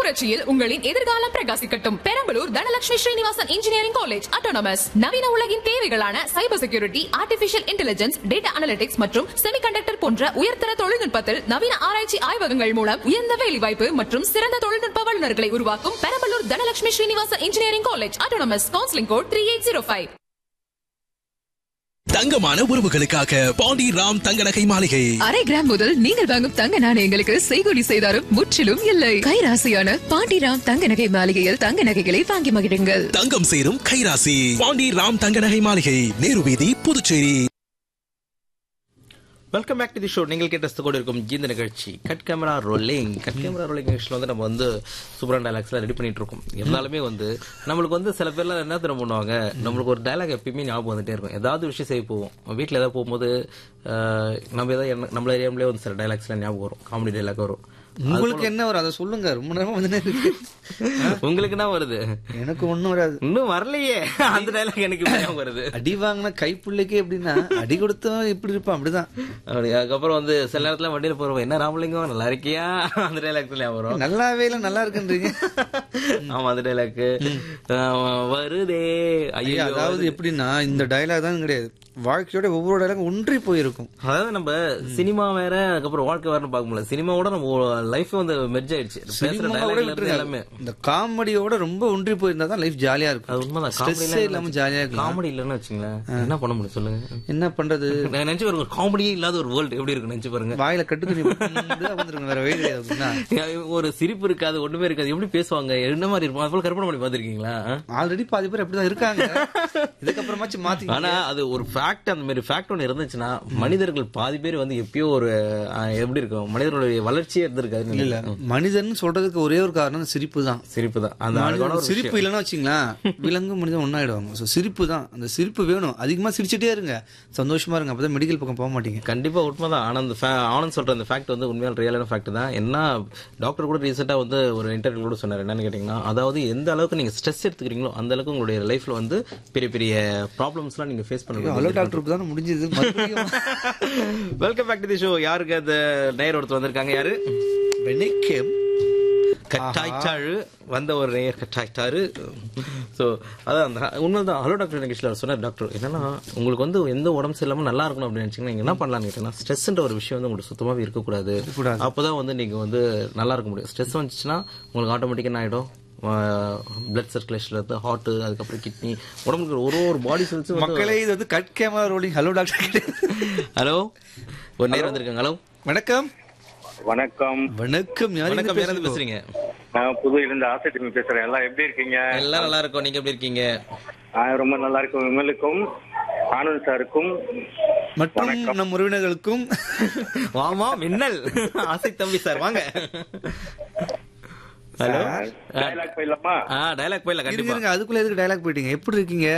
புரட்சியில் உங்களின் எதிர்காலம் பிரகாசிக்கட்டும் Perambalur Dhanalakshmi Srinivasan engineering college autonomous நவீன உலகின் தேவைகளான cyber security artificial intelligence data analytics மற்றும் செமிகண்டக்டர் போன்ற உயர்தர தொழில்நுட்பத்தில் நவீன ஆராய்ச்சி ஆய்வகங்கள் மூலம் உயர்ந்த வேலைவாய்ப்பு மற்றும் சிறந்த தொழில்நுட்ப வல்லுநர்களை உருவாக்கும் Perambalur Dhanalakshmi Srinivasan engineering college autonomous counselling code three eight zero five தங்கமான உறவுகளுக்காக பாண்டி ராம் தங்க நகை மாளிகை அரை கிராம் முதல் நீங்கள் வாங்கும் தங்க நாணயங்களுக்கு செய்கூலி செய்தாரும் முற்றிலும் இல்லை கைராசியான பாண்டிராம் தங்க நகை மாளிகையில் தங்க நகைகளை வாங்கி மகிழுங்கள் தங்கம் சேரும் கைராசி பாண்டி ராம் தங்க நகை மாளிகை நேரு வீதி Puducherry welcome back to the show நீங்கள் கேட்ட கூட இருக்கும் இந்த நிகழ்ச்சி cut camera rolling cut camera rolling நிகழ்ச்சியில் வந்து நம்ம வந்து சூப்பரான டைலாக்ஸ்லாம் ரெடி பண்ணிட்டு இருக்கோம் இருந்தாலுமே வந்து நம்மளுக்கு வந்து சில பேர்லாம் என்ன தெரியும் பண்ணுவாங்க நம்மளுக்கு ஒரு டைலாக் எப்பயுமே ஞாபகம் வந்துட்டே இருக்கும் ஏதாவது விஷயம் செய்ய போவோம் வீட்டில் ஏதாவது போகும்போது அஹ், நம்ம ஏதாவது என்ன- நம்மள ஏரியாமலே வந்து சில டைலாக்ஸ்லாம் ஞாபகம் வரும் காமெடி டைலாக் வரும் உங்களுக்கு என்ன வரும் அதை சொல்லுங்க ரொம்ப நேரமா வந்து இருக்கு உங்களுக்கு என்ன வருது எனக்கு ஒண்ணும் வராது இன்னும் வரலையே அந்த டைலாக் எனக்கு இப்ப ஞாபகம் வருது அடி வாங்கின கைப்புள்ளைக்கு எப்படின்னா அடி கொடுத்தவன் எப்படி இருப்பான் அப்படிதான் அப்படி அதுக்கப்புறம் வந்து சில நேரத்துல வண்டியில போறோம் என்ன ராமலிங்கம் நல்லா இருக்கியா அந்த டைலாக் ஞாபகம் வரும் நல்லாவே இல்ல நல்லா இருக்குன்றீங்க ஆமா அந்த டைலாக் வருதே ஐயோ ஐயா, அதாவது எப்படின்னா இந்த டயலாக் தான் கிடையாது வாழ்க்கையோட ஒவ்வொரு டயலாகும் ஒன்றி போயிருக்கும் அதாவது நம்ம சினிமா வேற அதுக்கப்புறம் வாழ்க்கை வேற பார்க்க முடியல சினிமாவோட நம்ம லைஃப் வந்து மெர்ஜ் ஆயிடுச்சு பேசுற சினிமாவை விட டைலாக்ல இருந்து விட்டுருங்க. எல்லாமே இந்த காமெடியோட ரொம்ப ஒன்றி போயிருந்தா தான் லைஃப் ஜாலியா அது இருக்கும் உண்மைதான் ஸ்ட்ரெஸ்ஸே இல்லாம ஜாலியா இருக்கலாம் காமெடி இல்லைன்னு வச்சுங்களேன் என்ன பண்ண முடியும் சொல்லுங்க என்ன பண்றது நான் நினைச்சு பாருங்க காமெடியே இல்லாத ஒரு வேர்ல்டு எப்படி இருக்கு நினைச்சு பாருங்க வாயில கட்டு துணி வந்துருங்க வேற வழி கிடையாது அப்படின்னா ஒரு சிரிப்பு இருக்காது ஒண்ணுமே இருக்காது எப்படி பேசுவாங்க என்ன மாதிரி இருக்கும் அது போல கற்பனை பண்ணி பாத்திருக்கீங்களா ஆல்ரெடி பாதி பேர் அப்படிதான் இருக்காங்க இதுக்கப்புறமாச்சும் மாத்தி ஆனா அது ஒரு ஃபேக்ட் அந்த மாதிரி ஃபேக்ட் ஒன்று இருந்துச்சுன்னா மனிதர்கள் பாதி பேர் வந்து எப்பயோ ஒரு அஹ், எப்படி இருக்கும் மனிதர்களுடைய வளர்ச்சியே இருந்திருக்காது இல்ல மனிதன் சொல்றதுக்கு ஒரே ஒரு காரணம் சிரிப்பு தான் சிரிப்பு தான் அந்த அழகான ஒரு சிரிப்பு இல்லைன்னா வச்சுங்களேன் விலங்கு மனிதன் ஒன்னாயிடுவாங்க ஸோ சிரிப்பு தான் அந்த சிரிப்பு வேணும் அதிகமா சிரிச்சுட்டே இருங்க சந்தோஷமா இருங்க அப்பதான் மெடிக்கல் பக்கம் போக மாட்டீங்க கண்டிப்பா உண்மைதான் ஆனா அந்த fa- ஆனந்த் சொல்ற அந்த ஃபேக்ட் வந்து உண்மையான ரியலான ஃபேக்ட் தான் என்ன டாக்டர் கூட ரீசெண்டா வந்து ஒரு இன்டர்வியூ கூட சொன்னார் என்னன்னு கேட்டீங்கன்னா அதாவது எந்த அளவுக்கு நீங்க ஸ்ட்ரெஸ் எடுத்துக்கிறீங்களோ அந்த அளவுக்கு உங்களுடைய லைஃப்ல வந்து பெரிய பெரிய ப்ராப்ளம்ஸ்லாம் நீங்க ஃபேஸ் ஹலோ பண்ண டாக்டருக்கு தானே முடிஞ்சது மறுபடியும் welcome back to the show யாருக்கு அந்த நேயர் ஒருத்தர் வந்திருக்காங்க யாரு வெண்ணிக்கம் கட்டாய்ச்சாழு வந்த ஒரு நேயர் கட்டாய்ச்சாரு ஸோ அதான் அந்த உண்மைதான் ஹலோ டாக்டர் நிகழ்ச்சியில் அவர் சொன்னார் டாக்டர் என்னன்னா உங்களுக்கு வந்து எந்த உடம்பு சரியில்லாம நல்லா இருக்கணும் அப்படின்னு நினைச்சீங்கன்னா நீங்க என்ன பண்ணலாம்னு கேட்டீங்கன்னா ஸ்ட்ரெஸ்ன்ற ஒரு விஷயம் வந்து உங்களுக்கு சுத்தமாவே இருக்கக்கூடாது அப்பதான் வந்து நீங்க வந்து நல்லா இருக்க முடியும் ஸ்ட்ரெஸ் வந்துச்சுன்னா உங்களுக்கு ஆட்டோமேட்டிக்காக என்ன ஆயிடும் பிளட் சர்க்குலேஷன்ல இருந்து ஹார்ட் அதுக்கப்புறம் கிட்னி உடம்புக்கு ஒரு ஒரு பாடி செல்ஸ் மக்களே இது வந்து cut camera rolling hello doctor hello ஒரு நேரம் வந்திருக்காங்க ஹலோ வணக்கம் வணக்கம் வணக்கம் யார் இருந்து வணக்கம் யாராவது பேசுறீங்க? பேசுறீங்க நான் புதுயிலிருந்து ஆசைட்டு பேசுறேன் எல்லாம் எப்படி இருக்கீங்க எல்லாம் நல்லா இருக்கோம் நீங்க எப்படி இருக்கீங்க நான் ரொம்ப நல்லா இருக்கும் விமலுக்கும் ஆனந்த் சாருக்கும் மற்றும் நம் உறவினர்களுக்கும் வாமா மின்னல் ஆசை தம்பி சார் வாங்க ஹலோ டைலாக் போயிடலாமா ஆ டயலாக் போயிடல இருங்க கண்டிப்பா இருங்க அதுக்குள்ள எதுக்கு டயலாக் போயிட்டீங்க எப்படி இருக்கீங்க